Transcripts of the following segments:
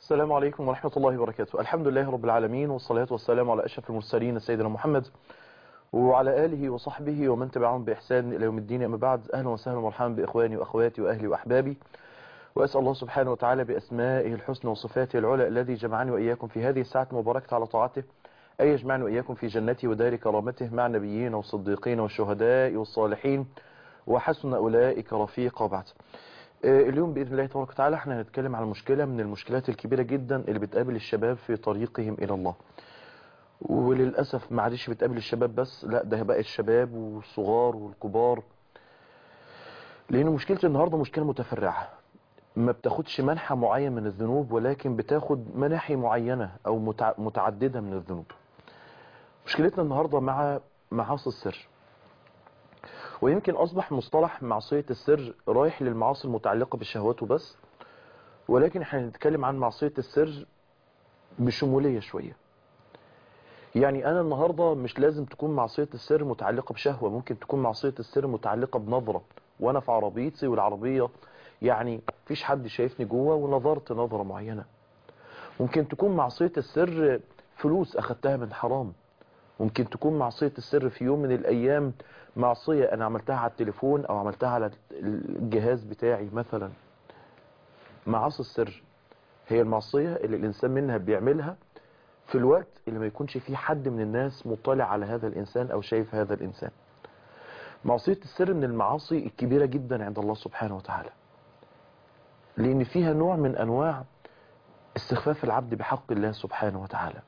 السلام عليكم ورحمة الله وبركاته الحمد لله رب العالمين والصلاة والسلام على أشرف المرسلين سيدنا محمد وعلى آله وصحبه ومن تبعهم بإحسان إلى يوم الدين أما بعد أهلا وسهلا ومرحبا بإخواني وأخواتي وأهلي وأحبابي وأسأل الله سبحانه وتعالى بأسمائه الحسنى وصفاته العلى الذي جمعني وإياكم في هذه الساعة المباركة على طاعته أن يجمعني وإياكم في جنته ودار كرامته مع النبيين والصديقين والشهداء والصالحين وحسن أولئك رفيقا بعد اليوم بإذن الله تبارك وتعالى احنا هنتكلم عن مشكلة من المشكلات الكبيرة جدا اللي بتقابل الشباب في طريقهم إلى الله وللأسف ما عادش بتقابل الشباب بس لا ده بقى الشباب والصغار والكبار لأن مشكلة النهاردة مشكلة متفرعة ما بتاخدش منحى معين من الذنوب ولكن بتاخد مناحي معينة أو متعددة من الذنوب مشكلتنا النهاردة مع معاصي السر ويمكن أصبح مصطلح معصية السر رايح للمعاصي المتعلقة بالشهوات وبس ولكن احنا هنتكلم عن معصية السر بشمولية شوية يعني أنا النهاردة مش لازم تكون معصية السر متعلقة بشهوة ممكن تكون معصية السر متعلقة بنظرة وأنا في عربيتي والعربية يعني فيش حد شايفني جوه ونظرت نظرة معينة ممكن تكون معصية السر فلوس أخدتها من حرام ممكن تكون معصية السر في يوم من الأيام معصية أنا عملتها على التليفون أو عملتها على الجهاز بتاعي مثلا معاصي السر هي المعصية اللي الإنسان منها بيعملها في الوقت اللي ما يكونش فيه حد من الناس مطلع على هذا الإنسان أو شايف هذا الإنسان معصية السر من المعاصي الكبيرة جدا عند الله سبحانه وتعالى لأن فيها نوع من أنواع استخفاف العبد بحق الله سبحانه وتعالى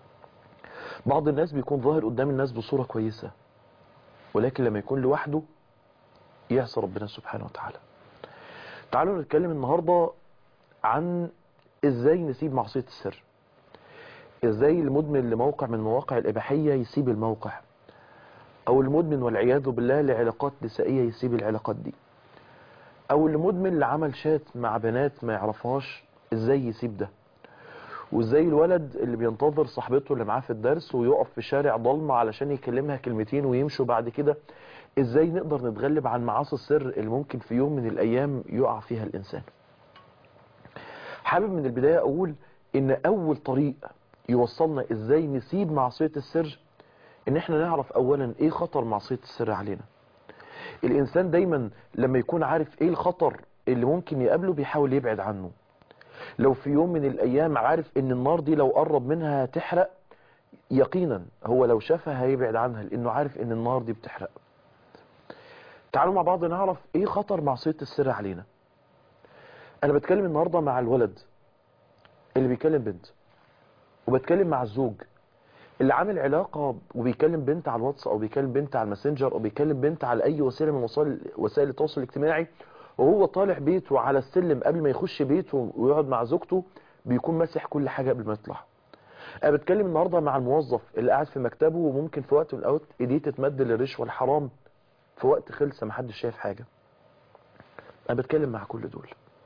بعض الناس بيكون ظاهر قدام الناس بصورة كويسة ولكن لما يكون لوحده يعصى ربنا سبحانه وتعالى تعالوا نتكلم النهاردة عن ازاي نسيب معصية السر ازاي المدمن لموقع من مواقع الإباحية يسيب الموقع او المدمن والعياذ بالله لعلاقات نسائية يسيب العلاقات دي او المدمن لعمل شات مع بنات ما يعرفهاش ازاي يسيب ده وازاي الولد اللي بينتظر صاحبته اللي معاه في الدرس ويقف في شارع ضلمة علشان يكلمها كلمتين ويمشوا بعد كده ازاي نقدر نتغلب عن معاصي السر اللي ممكن في يوم من الايام يقع فيها الانسان حابب من البداية اقول ان اول طريق يوصلنا ازاي نسيب معصية السر ان احنا نعرف اولا ايه خطر معصية السر علينا الانسان دايما لما يكون عارف ايه الخطر اللي ممكن يقابله بيحاول يبعد عنه لو في يوم من الايام عارف ان النار دي لو قرب منها هتحرق يقينا هو لو شافها هيبعد عنها لانه عارف ان النار دي بتحرق تعالوا مع بعض نعرف ايه خطر معصية السر علينا انا بتكلم النهاردة مع الولد اللي بيكلم بنت وبتكلم مع الزوج اللي عامل علاقة وبيكلم بنت على الواتس او بيكلم بنت على الماسنجر او بيكلم بنت على اي وسيلة من وسائل وسائل التواصل الاجتماعي وهو طالع بيته على السلم قبل ما يخش بيته ويقعد مع زوجته بيكون ماسح كل حاجة قبل ما يطلع انا بتكلم النهاردة مع الموظف اللي قاعد في مكتبه وممكن في وقت من الاوقات ايديه تتمد للرشوة الحرام في وقت خلصة محدش شايف حاجة انا بتكلم مع كل دول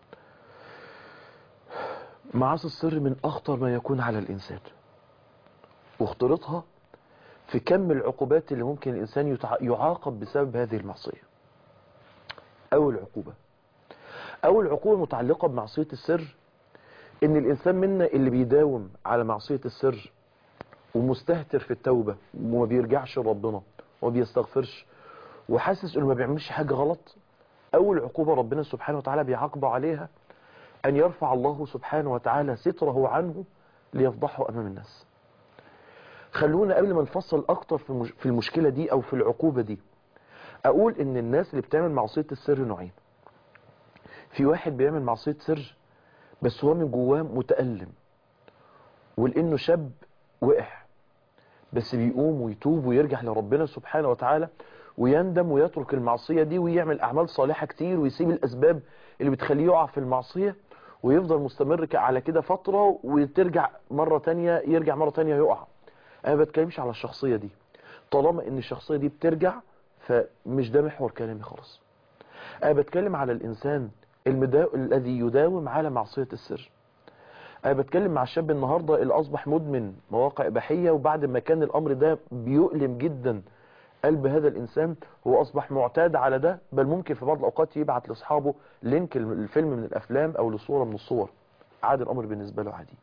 معاصي السر من اخطر ما يكون على الانسان واختلاطها في كم العقوبات اللي ممكن الانسان يعاقب بسبب هذه المعصية اول عقوبة اول عقوبة متعلقة بمعصية السر ان الانسان منا اللي بيداوم على معصية السر ومستهتر في التوبة وما بيرجعش لربنا وما بيستغفرش وحاسس انه ما بيعملش حاجة غلط اول عقوبة ربنا سبحانه وتعالى بيعاقبه عليها ان يرفع الله سبحانه وتعالى ستره عنه ليفضحه امام الناس خلونا قبل ما نفصل اكتر في المشكلة دي او في العقوبة دي اقول ان الناس اللي بتعمل معصية السر نوعين في واحد بيعمل معصية سر بس هو من جواه متألم ولانه شاب وقع بس بيقوم ويتوب ويرجع لربنا سبحانه وتعالى ويندم ويترك المعصية دي ويعمل اعمال صالحة كتير ويسيب الاسباب اللي بتخليه يقع في المعصية ويفضل مستمر على كده فترة وترجع مرة تانية يرجع مرة تانية يقع انا ما بتكلمش على الشخصية دي طالما ان الشخصية دي بترجع فمش ده محور كلامي خالص انا بتكلم على الانسان المدا... الذي يداوم على معصية السر انا بتكلم مع الشاب النهاردة اللي اصبح مدمن مواقع اباحية وبعد ما كان الامر ده بيؤلم جدا قلب هذا الانسان هو اصبح معتاد على ده بل ممكن في بعض الاوقات يبعت لاصحابه لينك الفيلم من الافلام او لصورة من الصور عاد الأمر بالنسبة له عادي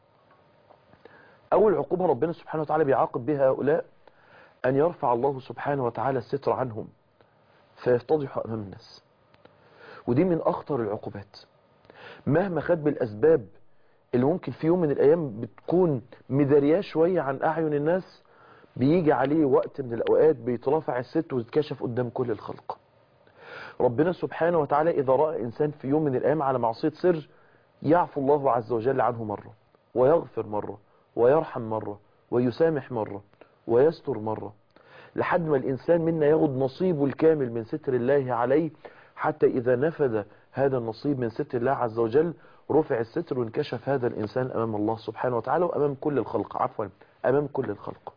أول عقوبة ربنا سبحانه وتعالى بيعاقب بها هؤلاء أن يرفع الله سبحانه وتعالى الستر عنهم فيفتضحوا أمام الناس ودي من أخطر العقوبات مهما خد بالأسباب اللي ممكن في يوم من الأيام بتكون مدارياه شوية عن أعين الناس بيجي عليه وقت من الأوقات بيترافع الست ويتكشف قدام كل الخلق ربنا سبحانه وتعالى إذا رأى إنسان في يوم من الأيام على معصية سر يعفو الله عز وجل عنه مرة ويغفر مرة ويرحم مرة ويسامح مرة ويستر مرة لحد ما الإنسان منا ياخد نصيبه الكامل من ستر الله عليه حتى إذا نفذ هذا النصيب من ستر الله عز وجل رفع الستر وانكشف هذا الإنسان أمام الله سبحانه وتعالى وأمام كل الخلق عفوا أمام كل الخلق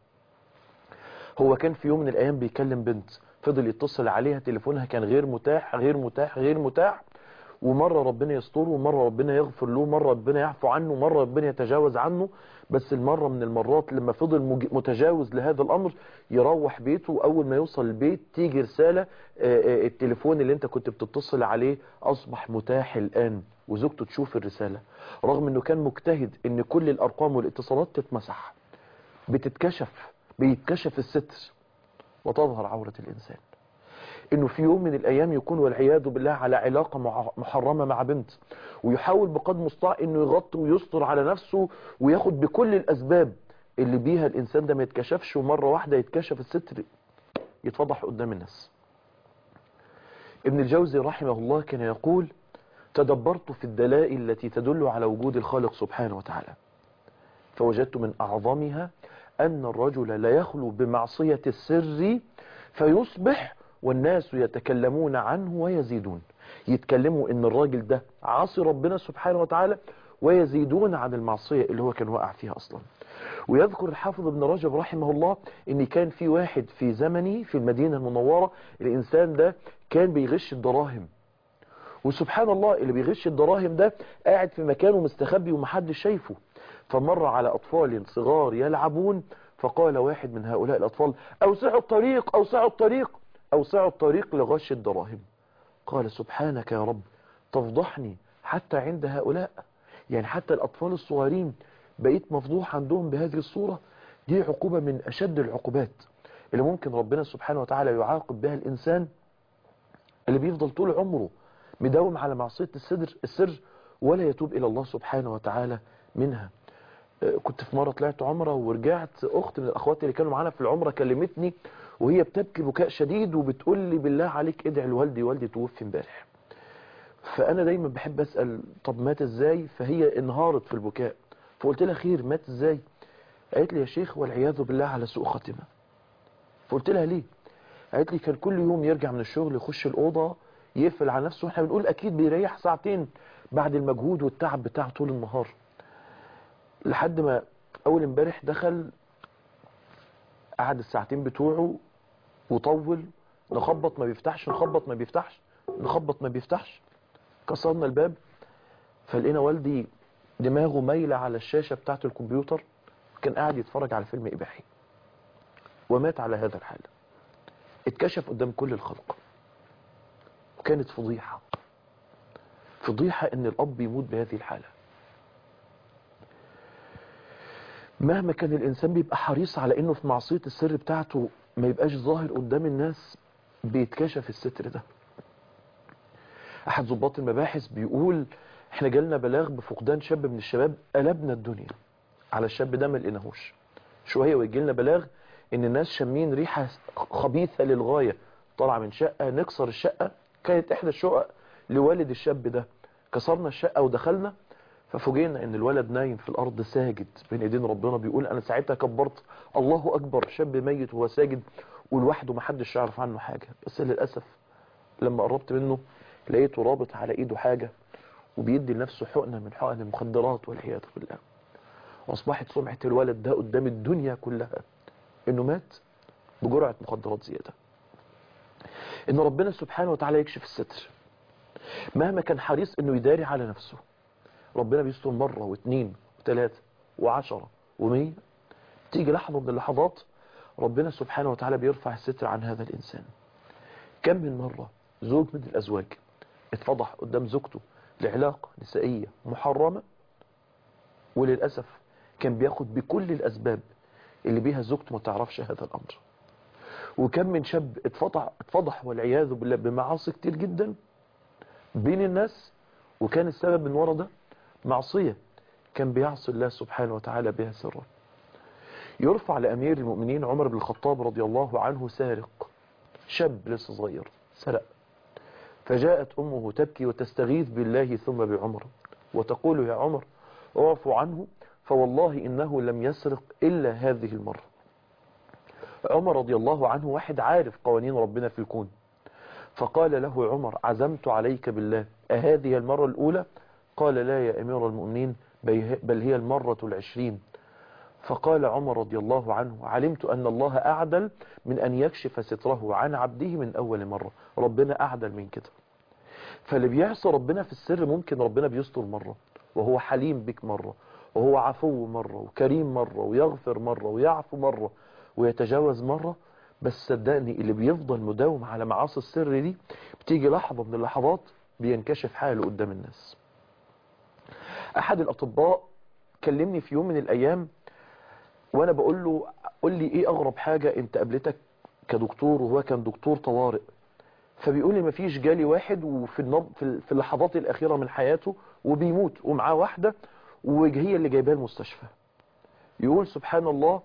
هو كان في يوم من الأيام بيكلم بنت فضل يتصل عليها تليفونها كان غير متاح غير متاح غير متاح ومرة ربنا يستره ومرة ربنا يغفر له مرة ربنا يعفو عنه مرة ربنا يتجاوز عنه بس المرة من المرات لما فضل مج- متجاوز لهذا الأمر يروح بيته وأول ما يوصل البيت تيجي رسالة آه، آه، التليفون اللي انت كنت بتتصل عليه أصبح متاح الآن وزوجته تشوف الرسالة رغم انه كان مجتهد ان كل الأرقام والاتصالات تتمسح بتتكشف بيتكشف الستر وتظهر عورة الإنسان انه في يوم من الايام يكون والعياذ بالله على علاقة مع- محرمة مع بنت ويحاول بقدر المستطاع انه يغطي ويستر على نفسه وياخد بكل الاسباب اللي بيها الانسان ده ما يتكشفش ومرة واحدة يتكشف الستر يتفضح قدام الناس ابن الجوزي رحمه الله كان يقول تدبرت في الدلائل التي تدل على وجود الخالق سبحانه وتعالى فوجدت من أعظمها أن الرجل لا يخلو بمعصية السر فيصبح والناس يتكلمون عنه ويزيدون يتكلموا ان الراجل ده عاصي ربنا سبحانه وتعالى ويزيدون عن المعصية اللي هو كان واقع فيها أصلا ويذكر الحافظ ابن رجب رحمه الله ان كان في واحد في زمنه في المدينة المنورة الإنسان ده كان بيغش الدراهم وسبحان الله اللي بيغش الدراهم ده قاعد في مكانه مستخبي ومحدش شايفه فمر على أطفال صغار يلعبون فقال واحد من هؤلاء الأطفال أوسعوا الطريق أوسعوا الطريق أوسعوا الطريق لغش الدراهم قال سبحانك يا رب تفضحني حتى عند هؤلاء يعني حتى الأطفال الصغيرين بقيت مفضوح عندهم بهذه الصورة دي عقوبة من أشد العقوبات اللي ممكن ربنا سبحانه وتعالى يعاقب بها الإنسان اللي بيفضل طول عمره مداوم على معصية السر, السر ولا يتوب إلى الله سبحانه وتعالى منها كنت في مرة طلعت عمرة ورجعت أخت من الأخوات اللي كانوا معانا في العمرة كلمتني وهي بتبكي بكاء شديد وبتقول لي بالله عليك ادعي لوالدي والدي توفي امبارح فأنا دايما بحب أسأل طب مات ازاي فهي انهارت في البكاء فقلت لها خير مات ازاي قالت لي يا شيخ والعياذ بالله على سوء خاتمة فقلت لها ليه قالت لي كان كل يوم يرجع من الشغل يخش الأوضة يقفل على نفسه واحنا بنقول أكيد بيريح ساعتين بعد المجهود والتعب بتاعه طول النهار لحد ما أول امبارح دخل قعد الساعتين بتوعه وطول نخبط ما بيفتحش نخبط ما بيفتحش نخبط ما بيفتحش كسرنا الباب فلقينا والدي دماغه مايلة على الشاشة بتاعة الكمبيوتر كان قاعد يتفرج على فيلم إباحي ومات على هذا الحال اتكشف قدام كل الخلق وكانت فضيحة فضيحة ان الاب يموت بهذه الحالة مهما كان الانسان بيبقى حريص على انه في معصية السر بتاعته ما يبقاش ظاهر قدام الناس بيتكشف الستر ده احد ضباط المباحث بيقول احنا جالنا بلاغ بفقدان شاب من الشباب قلبنا الدنيا على الشاب ده ما لقيناهوش شوية ويجي لنا بلاغ ان الناس شامين ريحة خبيثة للغاية طالعة من شقة نكسر الشقة كانت احدى الشقق لوالد الشاب ده كسرنا الشقة ودخلنا ففوجئنا ان الولد نايم في الارض ساجد بين ايدين ربنا بيقول انا ساعتها كبرت الله اكبر شاب ميت وهو ساجد ولوحده ما حدش يعرف عنه حاجة بس للأسف لما قربت منه لقيته رابط على ايده حاجة وبيدي لنفسه حقنة من حقن المخدرات والعياذ بالله واصبحت سمعة الولد ده قدام الدنيا كلها انه مات بجرعة مخدرات زيادة ان ربنا سبحانه وتعالى يكشف الستر مهما كان حريص انه يداري على نفسه ربنا بيستر مرة واثنين وثلاثة وعشرة ومية تيجي لحظة من اللحظات ربنا سبحانه وتعالى بيرفع الستر عن هذا الإنسان كم من مرة زوج من الأزواج اتفضح قدام زوجته لعلاقة نسائية محرمة وللأسف كان بياخد بكل الأسباب اللي بيها زوجته ما تعرفش هذا الأمر وكم من شاب اتفضح, اتفضح والعياذ بالله بمعاصي كتير جدا بين الناس وكان السبب من ورا ده معصية كان بيعصي الله سبحانه وتعالى بها سرا يرفع لأمير المؤمنين عمر بن الخطاب رضي الله عنه سارق شاب لسه صغير سرق فجاءت أمه تبكي وتستغيث بالله ثم بعمر وتقول يا عمر اعفو عنه فوالله إنه لم يسرق إلا هذه المرة عمر رضي الله عنه واحد عارف قوانين ربنا في الكون فقال له عمر عزمت عليك بالله أهذه المرة الأولى قال لا يا أمير المؤمنين بل هي المرة العشرين فقال عمر رضي الله عنه علمت أن الله أعدل من أن يكشف ستره عن عبده من أول مرة ربنا أعدل من كده فاللي بيعصى ربنا في السر ممكن ربنا بيستر مرة وهو حليم بك مرة وهو عفو مرة وكريم مرة ويغفر مرة ويعفو مرة ويتجاوز مرة بس صدقني اللي بيفضل مداوم على معاصي السر دي بتيجي لحظة من اللحظات بينكشف حاله قدام الناس أحد الأطباء كلمني في يوم من الأيام وأنا بقول له قول لي إيه أغرب حاجة أنت قابلتك كدكتور وهو كان دكتور طوارئ فبيقول لي مفيش جالي واحد وفي النب... في اللحظات الأخيرة من حياته وبيموت ومعاه واحدة وهي اللي جايباه المستشفى يقول سبحان الله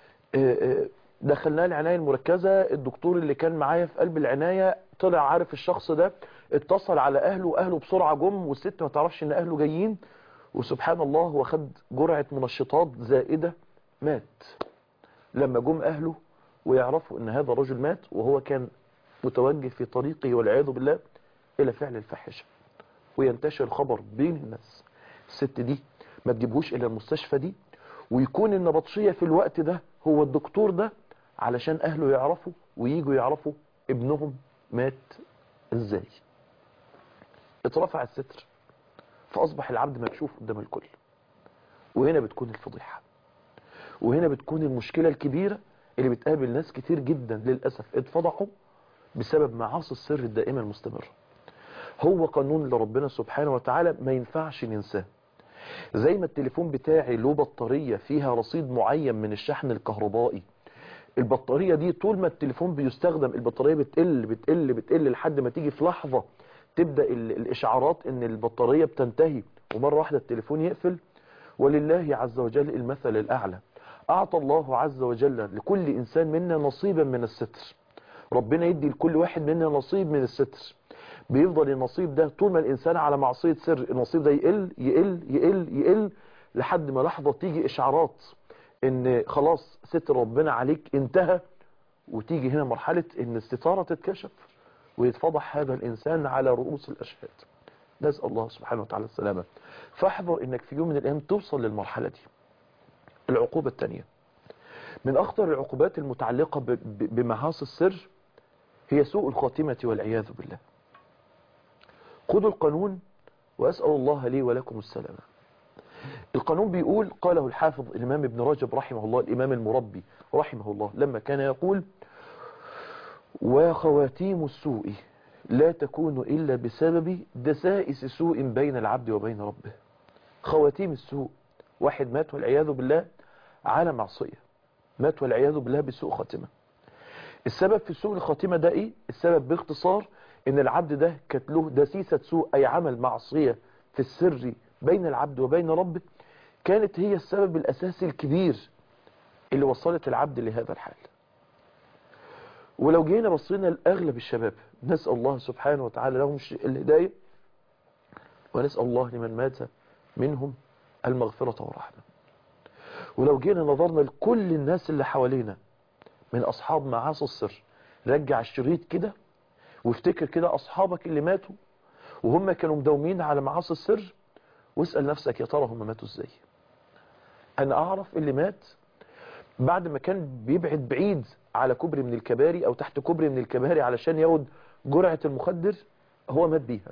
دخلناه العناية المركزة الدكتور اللي كان معايا في قلب العناية طلع عارف الشخص ده اتصل على أهله وأهله بسرعة جم والست ما تعرفش إن أهله جايين وسبحان الله هو خد جرعة منشطات زائدة مات لما جم أهله ويعرفوا إن هذا الرجل مات وهو كان متوجه في طريقه والعياذ بالله إلى فعل الفاحشة وينتشر الخبر بين الناس الست دي ما تجيبهوش إلى المستشفى دي ويكون النبطشية في الوقت ده هو الدكتور ده علشان أهله يعرفوا وييجوا يعرفوا ابنهم مات ازاي اترفع الستر فأصبح العبد مكشوف قدام الكل وهنا بتكون الفضيحة وهنا بتكون المشكلة الكبيرة اللي بتقابل ناس كتير جدا للأسف اتفضحوا بسبب معاصي السر الدائمة المستمرة هو قانون لربنا سبحانه وتعالى ما ينفعش ننساه زي ما التليفون بتاعي له بطارية فيها رصيد معين من الشحن الكهربائي البطارية دي طول ما التليفون بيستخدم البطارية بتقل بتقل بتقل لحد ما تيجي في لحظة تبدأ الإشعارات ان البطارية بتنتهي ومرة واحدة التليفون يقفل ولله عز وجل المثل الأعلى أعطى الله عز وجل لكل إنسان منا نصيبا من الستر ربنا يدي لكل واحد منا نصيب من الستر بيفضل النصيب ده طول ما الإنسان على معصية سر النصيب ده يقل يقل يقل يقل لحد ما لحظة تيجي إشعارات ان خلاص ستر ربنا عليك انتهى وتيجي هنا مرحلة ان الستارة تتكشف ويتفضح هذا الإنسان على رؤوس الأشهاد نسأل الله سبحانه وتعالى السلامة فاحذر انك في يوم من الأيام توصل للمرحلة دي العقوبة الثانية من أخطر العقوبات المتعلقة بمعاصي السر هي سوء الخاتمة والعياذ بالله خذوا القانون وأسأل الله لي ولكم السلامة القانون بيقول قاله الحافظ الإمام ابن رجب رحمه الله الإمام المربي رحمه الله لما كان يقول وخواتيم السوء لا تكون إلا بسبب دسائس سوء بين العبد وبين ربه خواتيم السوء واحد مات والعياذ بالله على معصية مات والعياذ بالله بسوء خاتمة السبب في سوء الخاتمة ده ايه السبب باختصار ان العبد ده كانت له دسيسة سوء اي عمل معصية في السر بين العبد وبين ربه كانت هي السبب الاساسي الكبير اللي وصلت العبد لهذا الحال ولو جينا بصينا لأغلب الشباب نسأل الله سبحانه وتعالى لهم الهداية ونسأل الله لمن مات منهم المغفرة والرحمة ولو جينا نظرنا لكل الناس اللي حوالينا من أصحاب معاصي السر رجع الشريط كده وافتكر كده أصحابك اللي ماتوا وهم كانوا مداومين على معاصي السر واسأل نفسك يا ترى هم ماتوا ازاي أنا أعرف اللي مات بعد ما كان بيبعد بعيد على كوبري من الكباري أو تحت كوبري من الكباري علشان ياخد جرعة المخدر هو مات بيها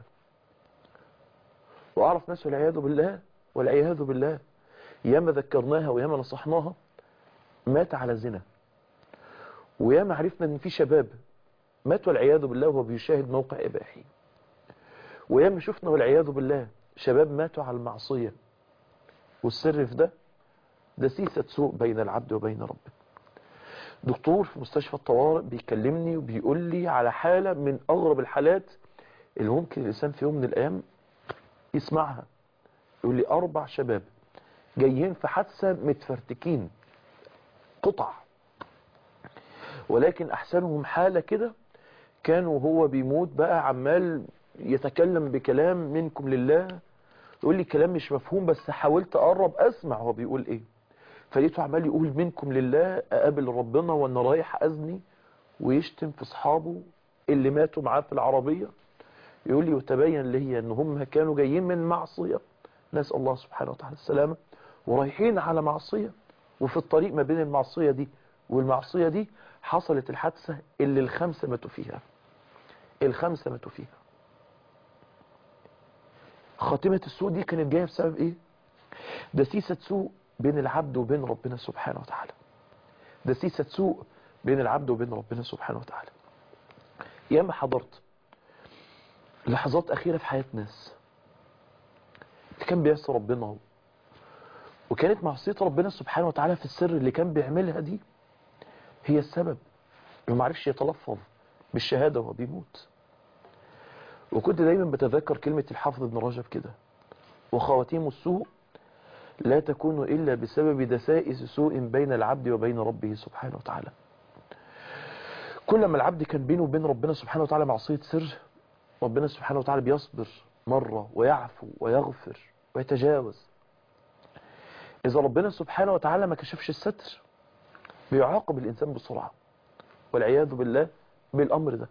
وأعرف ناس والعياذ بالله والعياذ بالله ياما ذكرناها وياما نصحناها مات على زنا وياما عرفنا ان في شباب مات والعياذ بالله وهو بيشاهد موقع إباحي وياما شفنا والعياذ بالله شباب ماتوا على المعصية والسر في ده دسيسة سوء بين العبد وبين ربه دكتور في مستشفى الطوارئ بيكلمني وبيقول لي على حالة من أغرب الحالات اللي ممكن الإنسان في يوم من الأيام يسمعها يقول لي أربع شباب جايين في حادثة متفرتكين قطع ولكن أحسنهم حالة كده كان وهو بيموت بقى عمال يتكلم بكلام منكم لله يقول لي كلام مش مفهوم بس حاولت أقرب أسمع هو بيقول إيه فلقيته عمال يقول منكم لله أقابل ربنا وأنا رايح أزني ويشتم في أصحابه اللي ماتوا معاه في العربية يقول لي وتبين لي أن هم كانوا جايين من معصية نسأل الله سبحانه وتعالى السلامة ورايحين على معصية وفي الطريق ما بين المعصية دي والمعصية دي حصلت الحادثة اللي الخمسة ماتوا فيها الخمسة ماتوا فيها خاتمة السوء دي كانت جاية بسبب ايه دسيسة سوء بين العبد وبين ربنا سبحانه وتعالى دسيسة سوء بين العبد وبين ربنا سبحانه وتعالى ياما حضرت لحظات أخيرة في حياة ناس كان بيعصي ربنا وكانت معصية ربنا سبحانه وتعالى في السر اللي كان بيعملها دي هي السبب انه ما عرفش يتلفظ بالشهادة وهو بيموت وكنت دايما بتذكر كلمة الحافظ ابن رجب كده وخواتيم السوء لا تكون إلا بسبب دسائس سوء بين العبد وبين ربه سبحانه وتعالى كل ما العبد كان بينه وبين ربنا سبحانه وتعالى معصية سر ربنا سبحانه وتعالى بيصبر مرة ويعفو ويغفر ويتجاوز إذا ربنا سبحانه وتعالى ما كشفش الستر بيعاقب الإنسان بسرعة والعياذ بالله بالأمر ده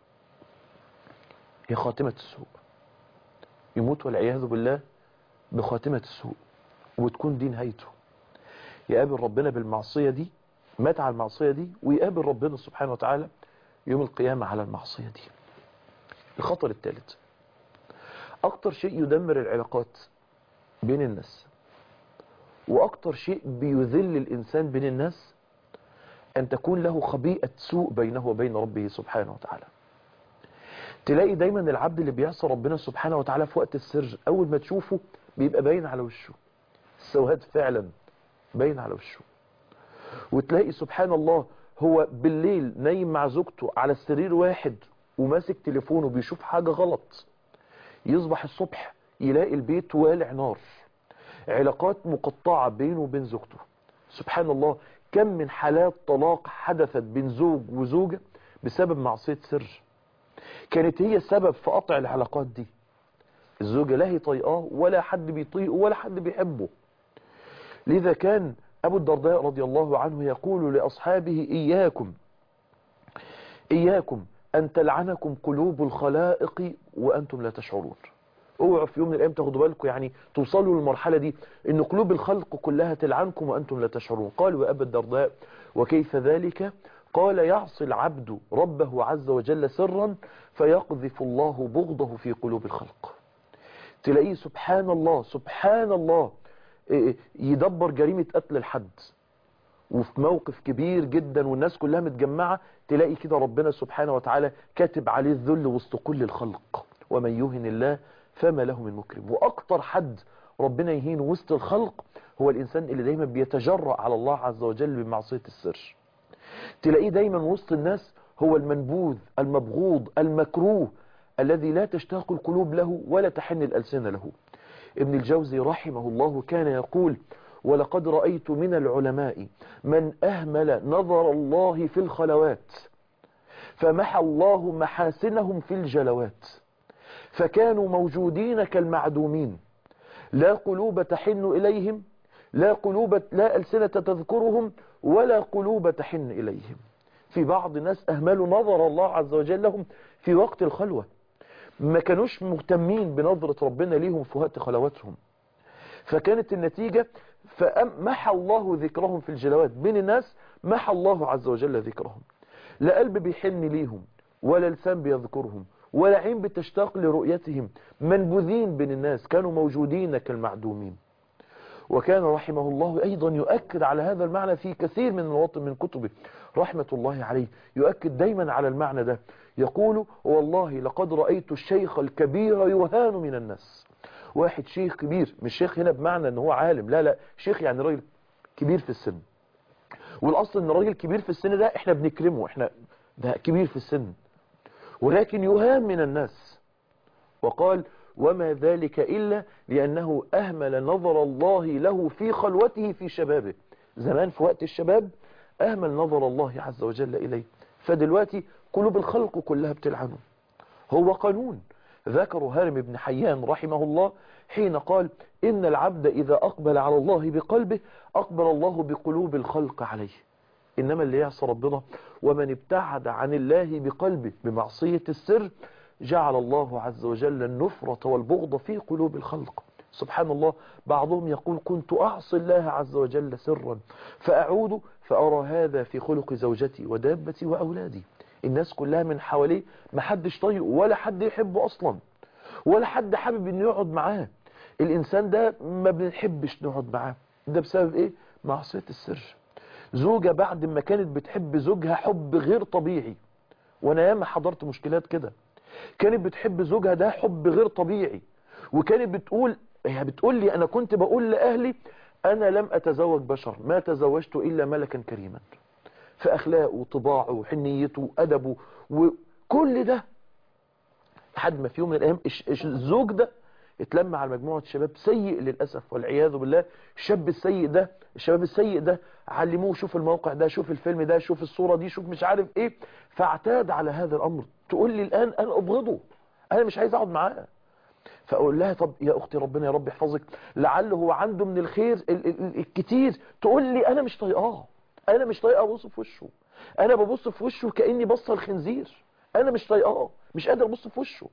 هي خاتمة السوء يموت والعياذ بالله بخاتمة السوء وتكون دي نهايته يقابل ربنا بالمعصية دي مات على المعصية دي ويقابل ربنا سبحانه وتعالى يوم القيامة على المعصية دي الخطر الثالث أكتر شيء يدمر العلاقات بين الناس وأكتر شيء بيذل الإنسان بين الناس أن تكون له خبيئة سوء بينه وبين ربه سبحانه وتعالى تلاقي دايما العبد اللي بيعصى ربنا سبحانه وتعالى في وقت السر أول ما تشوفه بيبقى باين على وشه السواد فعلا باين على وشه وتلاقي سبحان الله هو بالليل نايم مع زوجته على السرير واحد وماسك تليفونه بيشوف حاجة غلط يصبح الصبح يلاقي البيت والع نار علاقات مقطعة بينه وبين زوجته سبحان الله كم من حالات طلاق حدثت بين زوج وزوجة بسبب معصية سر كانت هي السبب في قطع العلاقات دي الزوجة لا هي طيقاه ولا حد بيطيقه ولا حد بيحبه لذا كان أبو الدرداء رضي الله عنه يقول لأصحابه إياكم إياكم أن تلعنكم قلوب الخلائق وأنتم لا تشعرون اوعوا في يوم من الأيام تاخدوا بالكم يعني توصلوا للمرحلة دي إن قلوب الخلق كلها تلعنكم وأنتم لا تشعرون قالوا يا أبا الدرداء وكيف ذلك قال يعصي العبد ربه عز وجل سرا فيقذف الله بغضه في قلوب الخلق تلاقيه سبحان الله سبحان الله يدبر جريمة قتل الحد وفي موقف كبير جدا والناس كلها متجمعة تلاقي كده ربنا سبحانه وتعالى كاتب عليه الذل وسط كل الخلق ومن يهن الله فما له من مكرم واكتر حد ربنا يهين وسط الخلق هو الانسان اللي دايما بيتجرأ على الله عز وجل بمعصية السر تلاقيه دايما وسط الناس هو المنبوذ المبغوض المكروه الذي لا تشتاق القلوب له ولا تحن الألسنة له ابن الجوزي رحمه الله كان يقول ولقد رأيت من العلماء من أهمل نظر الله في الخلوات فمحى الله محاسنهم في الجلوات فكانوا موجودين كالمعدومين لا قلوب تحن إليهم لا قلوب لا ألسنة تذكرهم ولا قلوب تحن إليهم في بعض الناس أهملوا نظر الله عز وجل لهم في وقت الخلوة ما كانوش مهتمين بنظرة ربنا ليهم في وقت خلواتهم فكانت النتيجة فمحى الله ذكرهم في الجلوات بين الناس محى الله عز وجل ذكرهم لا قلب بيحن ليهم ولا لسان بيذكرهم ولا عين بتشتاق لرؤيتهم منبوذين بين الناس كانوا موجودين كالمعدومين وكان رحمه الله أيضا يؤكد على هذا المعنى في كثير من المواطن من كتبه رحمة الله عليه يؤكد دايما على المعنى ده يقول والله لقد رأيت الشيخ الكبير يهان من الناس واحد شيخ كبير مش شيخ هنا بمعنى ان هو عالم لا لا شيخ يعني راجل كبير في السن والاصل ان راجل كبير في السن ده احنا بنكرمه احنا ده كبير في السن ولكن يهان من الناس وقال وما ذلك إلا لأنه أهمل نظر الله له في خلوته في شبابه زمان في وقت الشباب أهمل نظر الله عز وجل إليه فدلوقتي قلوب الخلق كلها بتلعنه هو قانون ذكر هارم بن حيان رحمه الله حين قال إن العبد إذا أقبل على الله بقلبه أقبل الله بقلوب الخلق عليه إنما اللي يعصى ربنا ومن ابتعد عن الله بقلبه بمعصية السر جعل الله عز وجل النفرة والبغض في قلوب الخلق سبحان الله بعضهم يقول كنت أعصي الله عز وجل سرا فأعود فأرى هذا في خلق زوجتي ودابتي وأولادي الناس كلها من حواليه ما حدش طيقه ولا حد يحبه أصلا ولا حد حابب انه يقعد معاه الإنسان ده ما بنحبش نقعد معاه ده بسبب إيه؟ معصية السر زوجة بعد ما كانت بتحب زوجها حب غير طبيعي وانا ياما حضرت مشكلات كده كانت بتحب زوجها ده حب غير طبيعي وكانت بتقول هي بتقول لي انا كنت بقول لاهلي انا لم اتزوج بشر ما تزوجت الا ملكا كريما في اخلاقه وطباعه وحنيته وادبه وكل ده لحد ما في يوم من الايام الزوج ده اتلم على مجموعة شباب سيء للأسف والعياذ بالله الشاب السيء ده الشباب السيء ده علموه شوف الموقع ده شوف الفيلم ده شوف الصورة دي شوف مش عارف ايه فاعتاد على هذا الأمر تقول لي الآن أنا أبغضه أنا مش عايز أقعد معاه فأقول لها طب يا أختي ربنا يا رب يحفظك لعله هو عنده من الخير ال ال الكتير تقول لي أنا مش طايقاه أنا مش طايقه أبص في وشه أنا ببص في وشه كأني بص الخنزير أنا مش طايقاه مش قادر أبص في وشه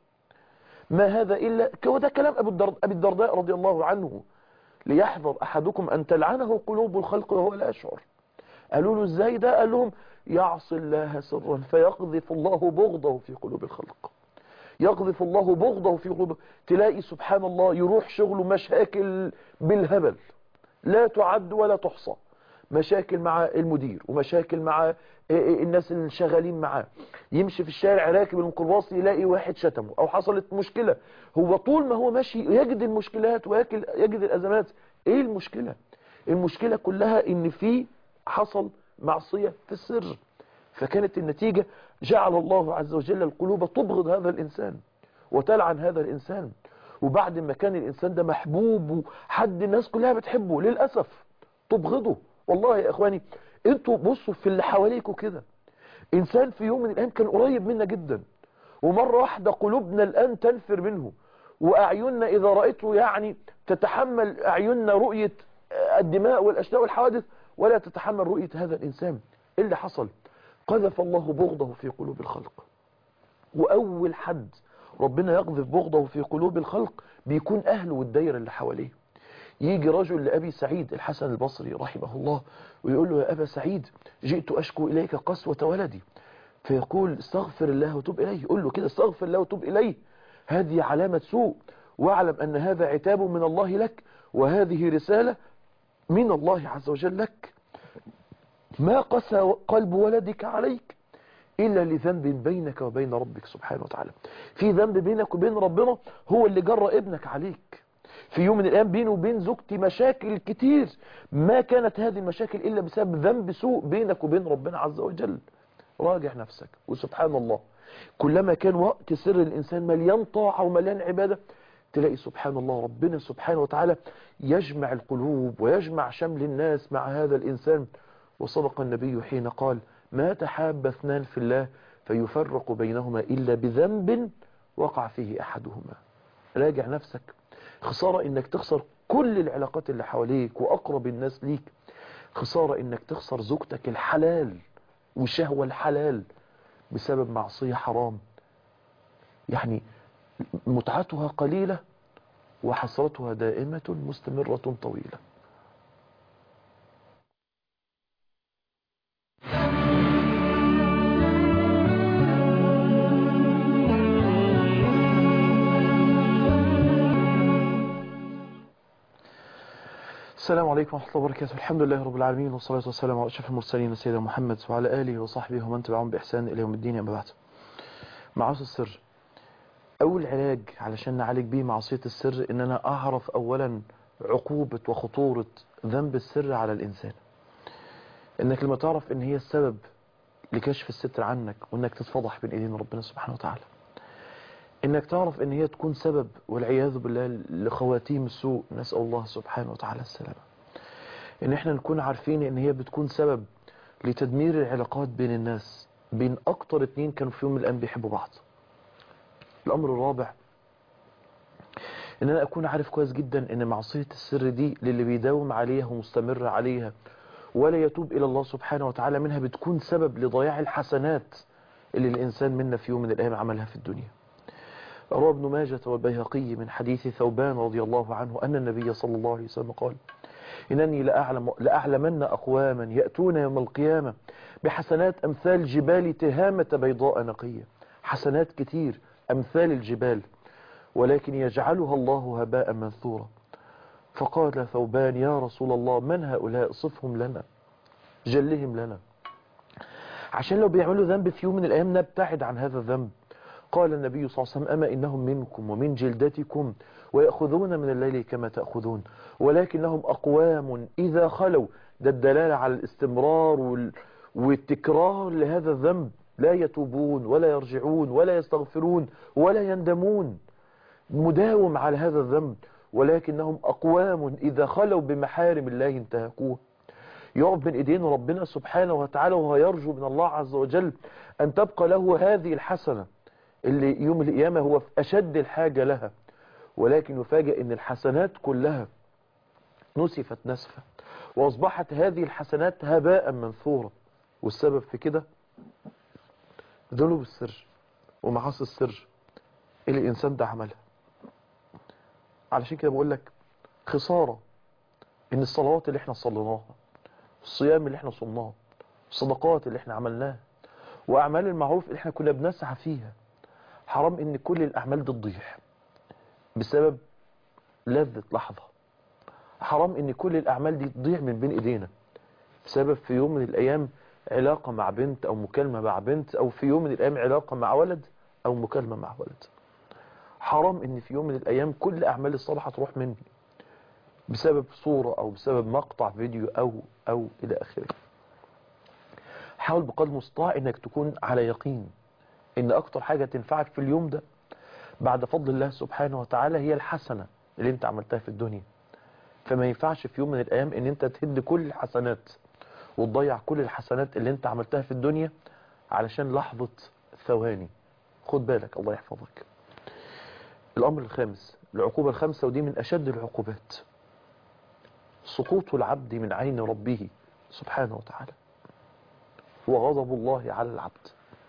ما هذا إلا هو ده كلام أبي الدرداء رضي الله عنه ليحذر أحدكم أن تلعنه قلوب الخلق وهو لا يشعر قالوا له ازاي ده قال لهم يعصي الله سرا فيقذف الله بغضه في قلوب الخلق يقذف الله بغضه في قلوب تلاقي سبحان الله يروح شغله مشاكل بالهبل لا تعد ولا تحصى مشاكل مع المدير ومشاكل مع الناس اللي شغالين معاه يمشي في الشارع راكب الميكروباص يلاقي واحد شتمه او حصلت مشكلة هو طول ما هو ماشي يجد المشكلات ويجد الازمات ايه المشكلة المشكلة كلها ان في حصل معصية في السر فكانت النتيجة جعل الله عز وجل القلوب تبغض هذا الانسان وتلعن هذا الانسان وبعد ما كان الانسان ده محبوب وحد الناس كلها بتحبه للأسف تبغضه والله يا اخواني انتوا بصوا في اللي حواليكوا كده انسان في يوم من الايام كان قريب منا جدا ومرة واحدة قلوبنا الان تنفر منه واعيننا اذا رأيته يعني تتحمل اعيننا رؤية الدماء والاشلاء والحوادث ولا تتحمل رؤية هذا الانسان ايه اللي حصل قذف الله بغضه في قلوب الخلق واول حد ربنا يقذف بغضه في قلوب الخلق بيكون اهله والدايره اللي حواليه يجي رجل لأبي سعيد الحسن البصري رحمه الله ويقول له يا أبا سعيد جئت أشكو إليك قسوة ولدي فيقول استغفر الله وتوب إليه يقول له كده استغفر الله وتوب إليه هذه علامة سوء واعلم أن هذا عتاب من الله لك وهذه رسالة من الله عز وجل لك ما قسى قلب ولدك عليك إلا لذنب بينك وبين ربك سبحانه وتعالى في ذنب بينك وبين ربنا هو اللي جرى ابنك عليك في يوم من الأيام بينه وبين زوجتي مشاكل كتير ما كانت هذه المشاكل إلا بسبب ذنب سوء بينك وبين ربنا عز وجل راجع نفسك وسبحان الله كلما كان وقت سر الإنسان مليان طاعة ومليان عبادة تلاقي سبحان الله ربنا سبحانه وتعالى يجمع القلوب ويجمع شمل الناس مع هذا الإنسان وصدق النبي حين قال ما تحاب اثنان في الله فيفرق بينهما إلا بذنب وقع فيه أحدهما راجع نفسك خسارة انك تخسر كل العلاقات اللي حواليك واقرب الناس ليك خسارة انك تخسر زوجتك الحلال والشهوة الحلال بسبب معصية حرام يعني متعتها قليلة وحسرتها دائمة مستمرة طويلة السلام عليكم ورحمة الله وبركاته الحمد لله رب العالمين والصلاة والسلام على أشرف المرسلين سيدنا محمد وعلى آله وصحبه ومن تبعهم بإحسان إلى يوم الدين أما بعد معاصي السر اول علاج علشان نعالج بيه معصية السر ان انا اعرف اولا عقوبة وخطورة ذنب السر على الانسان انك لما تعرف ان هي السبب لكشف الستر عنك وانك تتفضح بين ايدين ربنا سبحانه وتعالى انك تعرف ان هي تكون سبب والعياذ بالله لخواتيم السوء نسأل الله سبحانه وتعالى السلامة ان احنا نكون عارفين ان هي بتكون سبب لتدمير العلاقات بين الناس بين اكتر اتنين كانوا في يوم من الايام بيحبوا بعض الامر الرابع ان انا اكون عارف كويس جدا ان معصية السر دي للي بيداوم عليها ومستمر عليها ولا يتوب الى الله سبحانه وتعالى منها بتكون سبب لضياع الحسنات اللي الانسان منا في يوم من الايام عملها في الدنيا روى ابن ماجة والبيهقي من حديث ثوبان رضي الله عنه أن النبي صلى الله عليه وسلم قال إنني لأعلم لأعلمن أقواما يأتون يوم القيامة بحسنات أمثال جبال تهامة بيضاء نقية حسنات كتير أمثال الجبال ولكن يجعلها الله هباء منثورا فقال ثوبان يا رسول الله من هؤلاء صفهم لنا جلهم لنا عشان لو بيعملوا ذنب في يوم من الأيام نبتعد عن هذا الذنب قال النبي صلى الله عليه وسلم أما إنهم منكم ومن جلدتكم ويأخذون من الليل كما تأخذون ولكنهم أقوام إذا خلوا ده الدلالة على الاستمرار وال... والتكرار لهذا الذنب لا يتوبون ولا يرجعون ولا يستغفرون ولا يندمون مداوم على هذا الذنب ولكنهم أقوام إذا خلوا بمحارم الله انتهكوه يقف بين ايدين ربنا سبحانه وتعالى وهو يرجو من الله عز وجل أن تبقى له هذه الحسنة اللي يوم القيامة هو في أشد الحاجة لها ولكن يفاجئ أن الحسنات كلها نسفت نسفة وأصبحت هذه الحسنات هباء منثورا والسبب في كده ذنوب السر ومعاصي السر اللي الإنسان ده عملها علشان كده بقول لك خسارة إن الصلوات اللي احنا صليناها الصيام اللي احنا صمناه الصدقات اللي احنا عملناها وأعمال المعروف اللي احنا كنا بنسعى فيها حرام ان كل الاعمال دي تضيع بسبب لذة لحظة حرام ان كل الاعمال دي تضيع من بين ايدينا بسبب في يوم من الايام علاقة مع بنت او مكالمة مع بنت او في يوم من الايام علاقة مع ولد او مكالمة مع ولد حرام ان في يوم من الايام كل اعمال الصالحة تروح مني بسبب صورة او بسبب مقطع فيديو او او الى اخره حاول بقدر المستطاع انك تكون على يقين ان اكتر حاجة تنفعك في اليوم ده بعد فضل الله سبحانه وتعالى هي الحسنة اللي انت عملتها في الدنيا فما ينفعش في يوم من الايام ان انت تهد كل الحسنات وتضيع كل الحسنات اللي انت عملتها في الدنيا علشان لحظة ثواني خد بالك الله يحفظك الامر الخامس العقوبة الخامسة ودي من اشد العقوبات سقوط العبد من عين ربه سبحانه وتعالى وغضب الله على العبد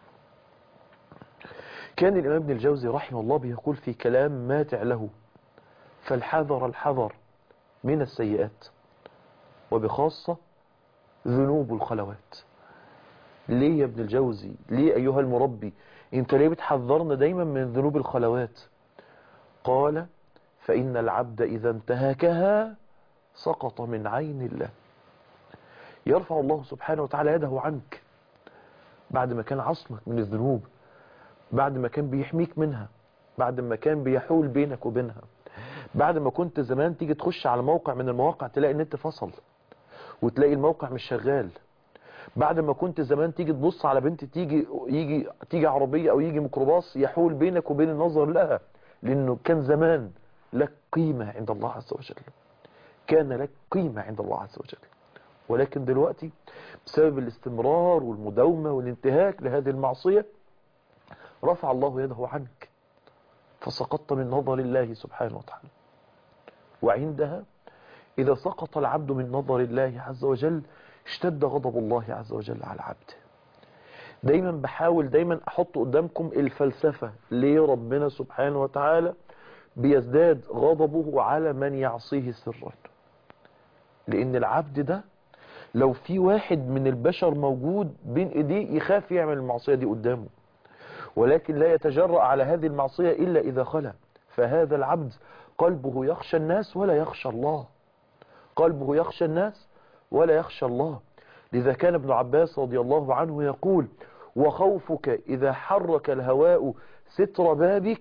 كان الإمام ابن الجوزي رحمه الله بيقول في كلام ماتع له فالحذر الحذر من السيئات وبخاصة ذنوب الخلوات ليه يا ابن الجوزي ليه أيها المربي انت ليه بتحذرنا دايما من ذنوب الخلوات قال فإن العبد إذا انتهكها سقط من عين الله يرفع الله سبحانه وتعالى يده عنك بعد ما كان عصمك من الذنوب بعد ما كان بيحميك منها بعد ما كان بيحول بينك وبينها بعد ما كنت زمان تيجي تخش على موقع من المواقع تلاقي النت فصل وتلاقي الموقع مش شغال بعد ما كنت زمان تيجي تبص على بنت تيجي يجي تيجي عربية او يجي ميكروباص يحول بينك وبين النظر لها لانه كان زمان لك قيمة عند الله عز وجل كان لك قيمة عند الله عز وجل ولكن دلوقتي بسبب الاستمرار والمداومة والانتهاك لهذه المعصية رفع الله يده عنك فسقطت من نظر الله سبحانه وتعالى وعندها إذا سقط العبد من نظر الله عز وجل اشتد غضب الله عز وجل على عبده دايما بحاول دايما أحط قدامكم الفلسفة ليه ربنا سبحانه وتعالى بيزداد غضبه على من يعصيه سرا لأن العبد ده لو في واحد من البشر موجود بين ايديه يخاف يعمل المعصية دي قدامه ولكن لا يتجرأ على هذه المعصية إلا إذا خلا فهذا العبد قلبه يخشى الناس ولا يخشى الله قلبه يخشى الناس ولا يخشى الله لذا كان ابن عباس رضي الله عنه يقول وخوفك إذا حرك الهواء ستر بابك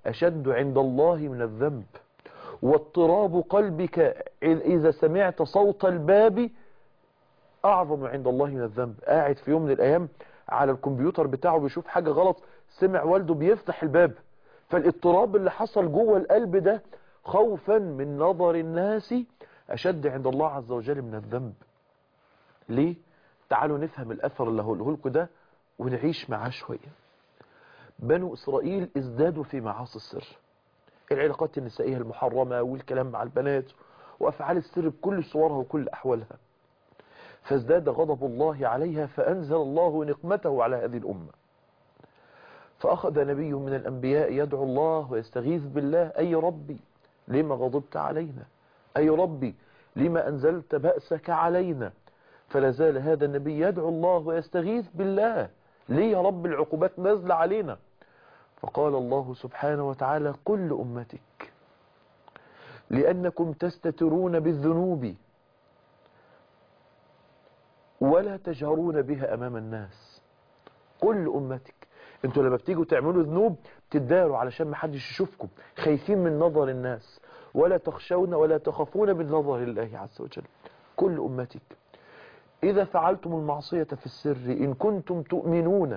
أشد عند الله من الذنب واضطراب قلبك إذا سمعت صوت الباب أعظم عند الله من الذنب قاعد في يوم من الأيام على الكمبيوتر بتاعه بيشوف حاجة غلط سمع والده بيفتح الباب فالاضطراب اللي حصل جوه القلب ده خوفا من نظر الناس أشد عند الله عز وجل من الذنب ليه؟ تعالوا نفهم الأثر اللي هقوله لكم ده ونعيش معاه شوية بنو إسرائيل ازدادوا في معاصي السر العلاقات النسائية المحرمة والكلام مع البنات وأفعال السر بكل صورها وكل أحوالها فازداد غضب الله عليها فأنزل الله نقمته على هذه الأمة فأخذ نبي من الأنبياء يدعو الله ويستغيث بالله أي ربي لما غضبت علينا أي ربي لما أنزلت بأسك علينا فلا زال هذا النبي يدعو الله ويستغيث بالله ليه يا رب العقوبات نازلة علينا فقال الله سبحانه وتعالى كل أمتك لأنكم تستترون بالذنوب ولا تجهرون بها أمام الناس كل أمتك انتوا لما بتيجوا تعملوا ذنوب تداروا علشان ما حدش يشوفكم خايفين من نظر الناس ولا تخشون ولا تخافون من نظر الله عز وجل كل أمتك إذا فعلتم المعصية في السر إن كنتم تؤمنون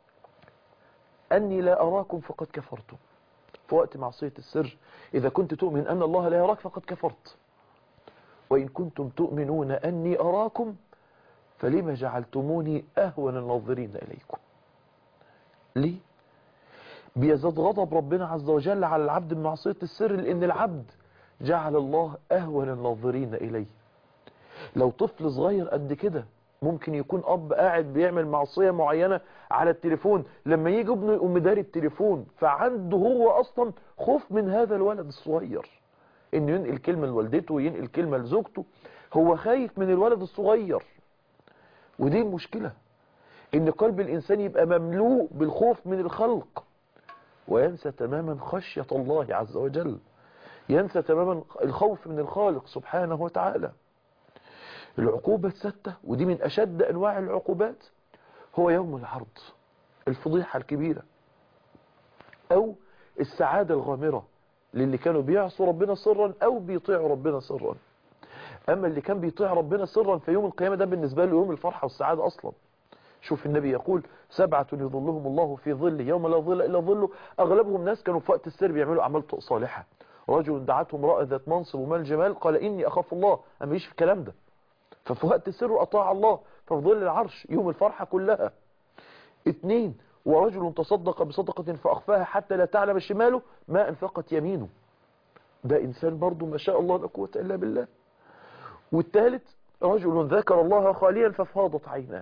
أني لا أراكم فقد كفرتم في وقت معصية السر إذا كنت تؤمن أن الله لا يراك فقد كفرت وإن كنتم تؤمنون أني أراكم فلما جعلتموني أهون الناظرين إليكم ليه بيزداد غضب ربنا عز وجل على العبد بمعصية السر لأن العبد جعل الله أهون الناظرين إليه لو طفل صغير قد كده ممكن يكون أب قاعد بيعمل معصية معينة على التليفون لما يجي ابنه يقوم مداري التليفون فعنده هو أصلا خوف من هذا الولد الصغير إنه ينقل كلمة لوالدته وينقل كلمة لزوجته هو خايف من الولد الصغير ودي المشكلة إن قلب الإنسان يبقى مملوء بالخوف من الخلق وينسى تماما خشية الله عز وجل ينسى تماما الخوف من الخالق سبحانه وتعالى العقوبة الستة ودي من أشد أنواع العقوبات هو يوم العرض الفضيحة الكبيرة أو السعادة الغامرة للي كانوا بيعصوا ربنا سرا أو بيطيعوا ربنا سرا أما اللي كان بيطيع ربنا سرا في يوم القيامة ده بالنسبة له يوم الفرحة والسعادة أصلا شوف النبي يقول سبعة يظلهم الله في ظله يوم لا ظل إلا ظله أغلبهم ناس كانوا في وقت السر بيعملوا أعمال صالحة رجل دعته امرأة ذات منصب ومال جمال قال إني أخاف الله أما يش في الكلام ده ففي وقت السر أطاع الله ففي ظل العرش يوم الفرحة كلها اثنين ورجل تصدق بصدقة فأخفاها حتى لا تعلم شماله ما أنفقت يمينه ده إنسان برضه ما شاء الله لا قوة إلا بالله والثالث رجل ذكر الله خاليا ففاضت عيناه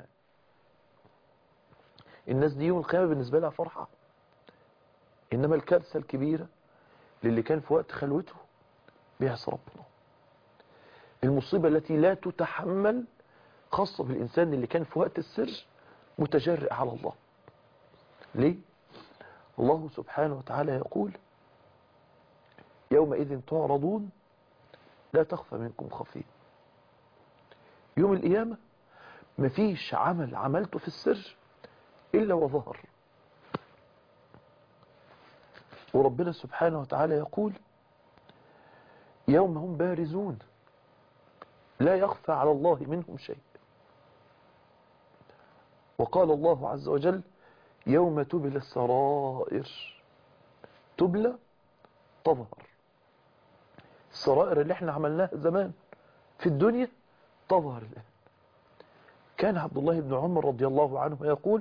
الناس دي يوم القيامة بالنسبة لها فرحة إنما الكارثة الكبيرة للي كان في وقت خلوته بيعصى ربنا المصيبة التي لا تتحمل خاصة بالإنسان اللي كان في وقت السر متجرئ على الله ليه؟ الله سبحانه وتعالى يقول يومئذ تعرضون لا تخفى منكم خفيه يوم القيامة مفيش عمل عملته في السر إلا وظهر وربنا سبحانه وتعالى يقول يوم هم بارزون لا يخفى على الله منهم شيء وقال الله عز وجل يوم تبلى السرائر تبلى تظهر السرائر اللي احنا عملناها زمان في الدنيا تظهر الآن كان عبد الله بن عمر رضي الله عنه يقول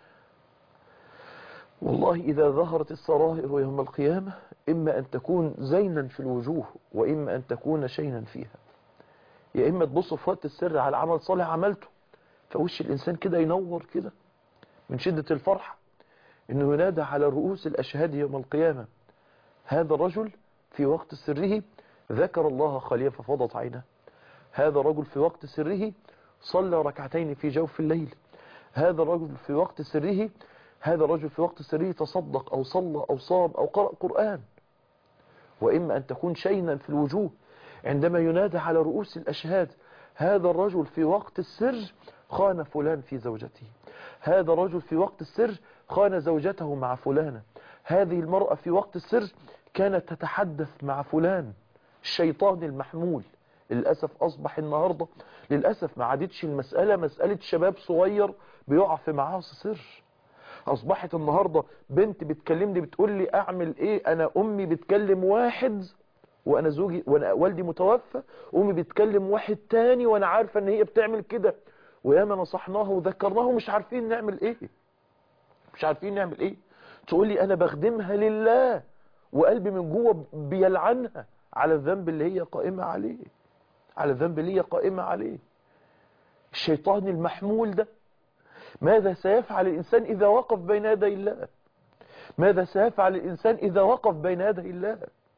والله إذا ظهرت السرائر يوم القيامة إما أن تكون زينا في الوجوه وإما أن تكون شينا فيها يا إما تبص في وقت السر على عمل صالح عملته فوش الإنسان كده ينور كده من شدة الفرحة إنه ينادى على رؤوس الأشهاد يوم القيامة هذا الرجل في وقت سره ذكر الله خاليا ففضت عينه هذا الرجل في وقت سره صلى ركعتين في جوف الليل هذا الرجل في وقت سره هذا الرجل في وقت سره تصدق أو صلى أو صام أو قرأ قرآن وإما أن تكون شينا في الوجوه عندما ينادى على رؤوس الأشهاد هذا الرجل في وقت السر خان فلان في زوجته هذا الرجل في وقت السر خان زوجته مع فلانة هذه المرأة في وقت السر كانت تتحدث مع فلان الشيطان المحمول للأسف أصبح النهاردة للأسف ما عادتش المسألة مسألة شباب صغير بيقع في معاصي سر أصبحت النهاردة بنت بتكلمني بتقول لي أعمل إيه أنا أمي بتكلم واحد وأنا زوجي وأنا والدي متوفى أمي بتكلم واحد تاني وأنا عارفة إن هي بتعمل كده وياما نصحناها وذكرناها ومش عارفين نعمل إيه مش عارفين نعمل إيه تقول لي أنا بخدمها لله وقلبي من جوه بيلعنها على الذنب اللي هي قائمة عليه على الذنب اللي هي قائمة عليه الشيطان المحمول ده ماذا سيفعل الإنسان إذا وقف بين يدي الله ماذا سيفعل الإنسان إذا وقف بين يدي الله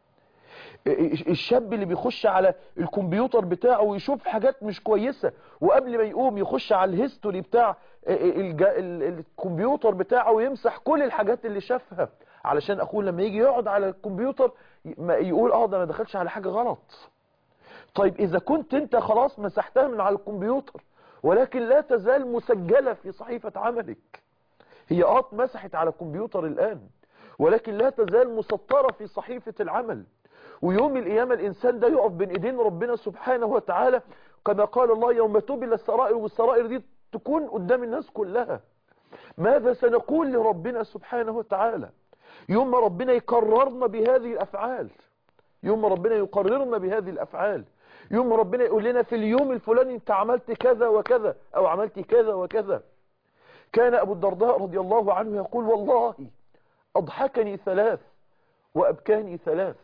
الشاب اللي بيخش على الكمبيوتر بتاعه ويشوف حاجات مش كويسة وقبل ما يقوم يخش على الهيستوري بتاع الكمبيوتر بتاعه ويمسح كل الحاجات اللي شافها علشان أخوه لما يجي يقعد على الكمبيوتر يقول اه ده ما دخلش على حاجة غلط طيب إذا كنت أنت خلاص مسحتها من على الكمبيوتر ولكن لا تزال مسجلة في صحيفة عملك هي اه اتمسحت على الكمبيوتر الآن ولكن لا تزال مسطرة في صحيفة العمل ويوم القيامة الإنسان ده يقف بين إيدين ربنا سبحانه وتعالى كما قال الله يوم تبل السرائر والسرائر دي تكون قدام الناس كلها ماذا سنقول لربنا سبحانه وتعالى يوم ما ربنا يقررنا بهذه الأفعال يوم ما ربنا يقررنا بهذه الأفعال يوم ما ربنا يقول لنا في اليوم الفلاني انت عملت كذا وكذا أو عملت كذا وكذا كان أبو الدرداء رضي الله عنه يقول والله أضحكني ثلاث وأبكاني ثلاث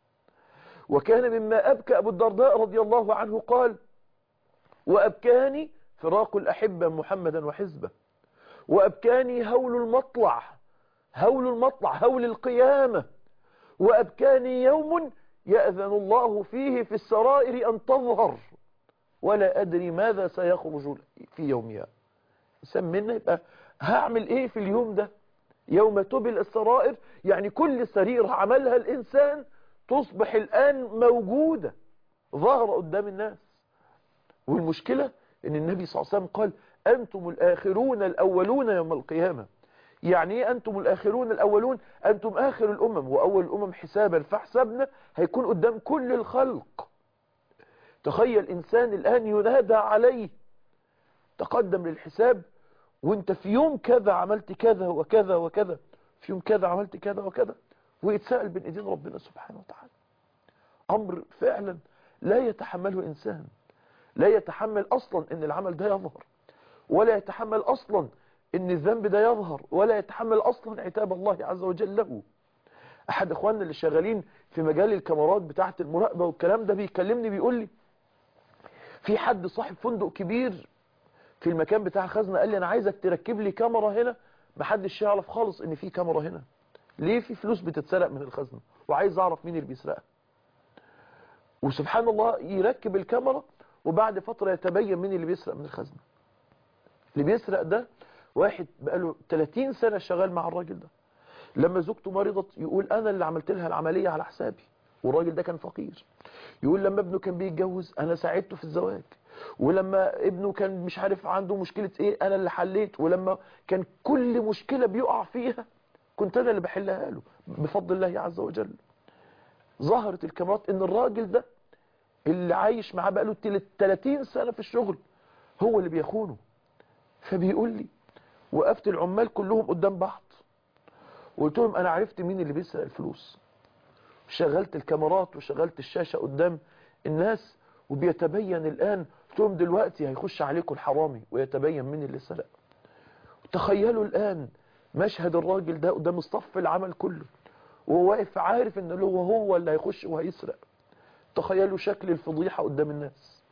وكان مما أبكى أبو الدرداء رضي الله عنه قال وأبكاني فراق الأحبة محمدا وحزبه وأبكاني هول المطلع هول المطلع هول القيامة وأبكاني يوم يأذن الله فيه في السرائر أن تظهر ولا أدري ماذا سيخرج في يومها سمينا يبقى هعمل ايه في اليوم ده يوم تبل السرائر يعني كل سريرة عملها الإنسان تصبح الآن موجودة ظاهرة قدام الناس والمشكلة ان النبي صلى الله عليه وسلم قال أنتم الآخرون الأولون يوم القيامة يعني ايه أنتم الآخرون الأولون أنتم آخر الأمم وأول الأمم حسابا فحسبنا هيكون قدام كل الخلق تخيل إنسان الآن ينادى عليه تقدم للحساب وانت في يوم كذا عملت كذا وكذا وكذا في يوم كذا عملت كذا وكذا ويتساءل بين ايدين ربنا سبحانه وتعالى امر فعلا لا يتحمله انسان لا يتحمل اصلا ان العمل ده يظهر ولا يتحمل اصلا ان الذنب ده يظهر ولا يتحمل اصلا عتاب الله عز وجل له احد اخواننا اللي شغالين في مجال الكاميرات بتاعه المراقبه والكلام ده بيكلمني بيقول لي في حد صاحب فندق كبير في المكان بتاع خزنه قال لي انا عايزك تركب لي كاميرا هنا محدش يعرف خالص ان في كاميرا هنا ليه في فلوس بتتسرق من الخزنه وعايز اعرف مين اللي بيسرقها وسبحان الله يركب الكاميرا وبعد فترة يتبين مين اللي بيسرق من الخزنة اللي بيسرق ده واحد بقاله 30 سنة شغال مع الراجل ده لما زوجته مرضت يقول انا اللي عملت لها العملية على حسابي والراجل ده كان فقير يقول لما ابنه كان بيتجوز انا ساعدته في الزواج ولما ابنه كان مش عارف عنده مشكلة ايه انا اللي حليت ولما كان كل مشكلة بيقع فيها كنت انا اللي بحلها له بفضل الله عز وجل ظهرت الكاميرات ان الراجل ده اللي عايش معاه بقاله 30 سنة في الشغل هو اللي بيخونه فبيقول لي وقفت العمال كلهم قدام بعض وقلت لهم انا عرفت مين اللي بيسرق الفلوس شغلت الكاميرات وشغلت الشاشة قدام الناس وبيتبين الآن قلت لهم دلوقتي هيخش عليكم الحرامي ويتبين مين اللي سرق تخيلوا الآن مشهد الراجل ده قدام الصف العمل كله وهو واقف عارف ان هو هو اللي هيخش وهيسرق تخيلوا شكل الفضيحة قدام الناس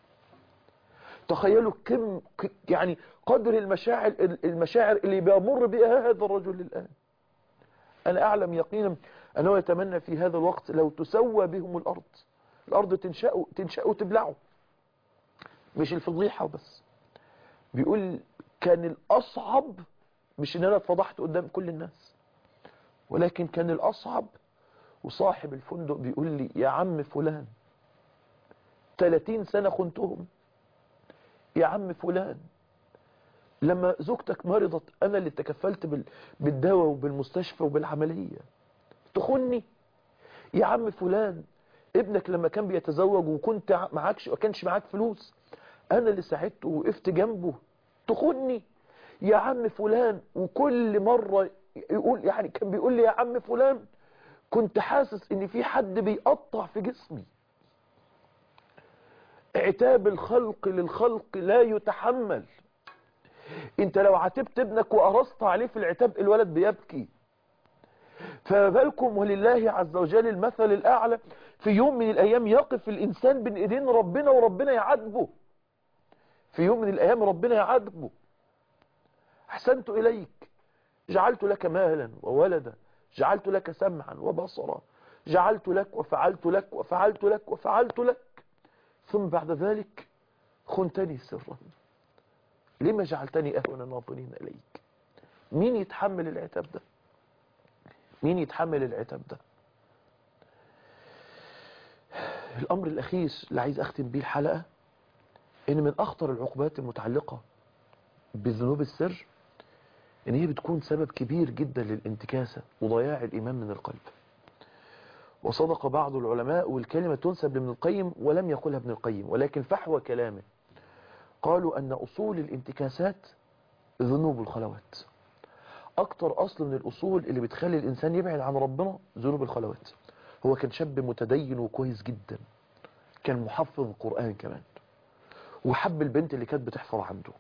تخيلوا كم يعني قدر المشاعر المشاعر اللي بيمر بها هذا الرجل الآن أنا أعلم يقينا أنه يتمنى في هذا الوقت لو تسوى بهم الأرض الأرض تنشأ تنشأ وتبلعه مش الفضيحة وبس بيقول كان الأصعب مش ان انا اتفضحت قدام كل الناس ولكن كان الأصعب وصاحب الفندق بيقول لي يا عم فلان 30 سنة خنتهم يا عم فلان لما زوجتك مرضت أنا اللي تكفلت بالدواء وبالمستشفى وبالعملية تخني يا عم فلان ابنك لما كان بيتزوج وكنت معكش ما كانش معاك فلوس انا اللي ساعدته وقفت جنبه تخني يا عم فلان وكل مرة يقول يعني كان بيقول لي يا عم فلان كنت حاسس ان في حد بيقطع في جسمي عتاب الخلق للخلق لا يتحمل انت لو عاتبت ابنك وقرصت عليه في العتاب الولد بيبكي فما بالكم ولله عز وجل المثل الأعلى في يوم من الأيام يقف الإنسان بين إيدين ربنا وربنا يعاتبه في يوم من الأيام ربنا يعاتبه أحسنت إليك جعلت لك مالا وولدا جعلت لك سمعا وبصرا جعلت لك وفعلت لك وفعلت لك وفعلت لك ثم بعد ذلك خنتني سرا لما جعلتني أهون الناظرين إليك مين يتحمل العتاب ده مين يتحمل العتاب ده الأمر الأخير اللي عايز أختم بيه الحلقة إن من أخطر العقوبات المتعلقة بذنوب السر إن هي بتكون سبب كبير جدا للانتكاسة وضياع الإيمان من القلب وصدق بعض العلماء والكلمة تنسب لابن القيم ولم يقولها ابن القيم ولكن فحوى كلامه قالوا أن أصول الانتكاسات ذنوب الخلوات أكتر أصل من الأصول اللي بتخلي الإنسان يبعد عن ربنا ذنوب الخلوات هو كان شاب متدين وكويس جدا كان محفظ القرآن كمان وحب البنت اللي كانت بتحفظ عنده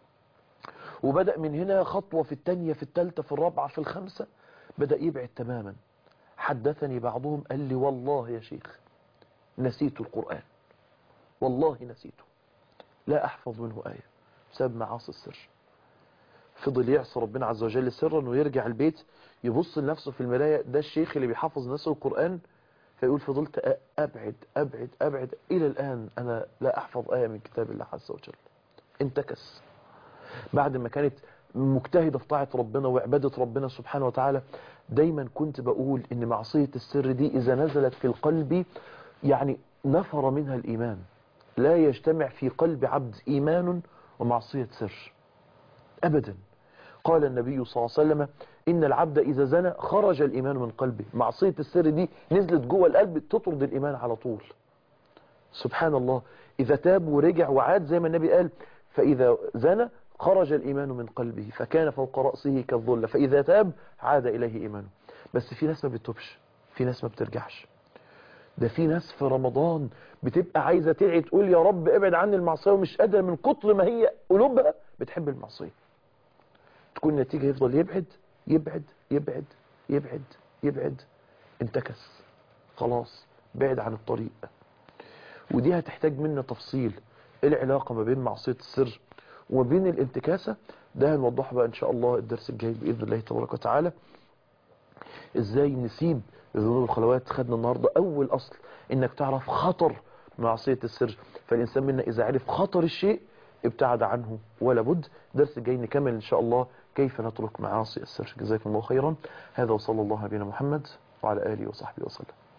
وبدأ من هنا خطوة في التانية في التالتة في الرابعة في الخمسة بدأ يبعد تماما حدثني بعضهم قال لي والله يا شيخ نسيت القرآن والله نسيته لا أحفظ منه آية بسبب معاصي السر فضل يعصي ربنا عز وجل سرا ويرجع البيت يبص لنفسه في المراية ده الشيخ اللي بيحفظ نفسه القرآن فيقول فضلت أبعد أبعد أبعد إلى الآن أنا لا أحفظ آية من كتاب الله عز وجل انتكس بعد ما كانت مجتهدة في طاعة ربنا وعبادة ربنا سبحانه وتعالى دايما كنت بقول ان معصية السر دي اذا نزلت في القلب يعني نفر منها الايمان لا يجتمع في قلب عبد ايمان ومعصية سر ابدا قال النبي صلى الله عليه وسلم ان العبد اذا زنى خرج الايمان من قلبه معصية السر دي نزلت جوه القلب تطرد الايمان على طول سبحان الله اذا تاب ورجع وعاد زي ما النبي قال فاذا زنى خرج الإيمان من قلبه فكان فوق رأسه كالظل فإذا تاب عاد إليه إيمانه بس في ناس ما بتتوبش في ناس ما بترجعش ده في ناس في رمضان بتبقى عايزة تدعي تقول يا رب ابعد عني المعصية ومش قادرة من كتر ما هي قلوبها بتحب المعصية تكون النتيجة يفضل يبعد يبعد يبعد يبعد يبعد انتكس خلاص بعد عن الطريق ودي هتحتاج منا تفصيل ايه العلاقة ما بين معصية السر وما بين الانتكاسة ده هنوضحه بقى ان شاء الله الدرس الجاي بإذن الله تبارك وتعالى ازاي نسيب ذنوب الخلوات خدنا النهاردة اول اصل انك تعرف خطر معصية السر فالانسان منا اذا عرف خطر الشيء ابتعد عنه ولا بد الدرس الجاي نكمل ان شاء الله كيف نترك معاصي السر جزاكم الله خيرا هذا وصلى الله على نبينا محمد وعلى آله وصحبه وسلم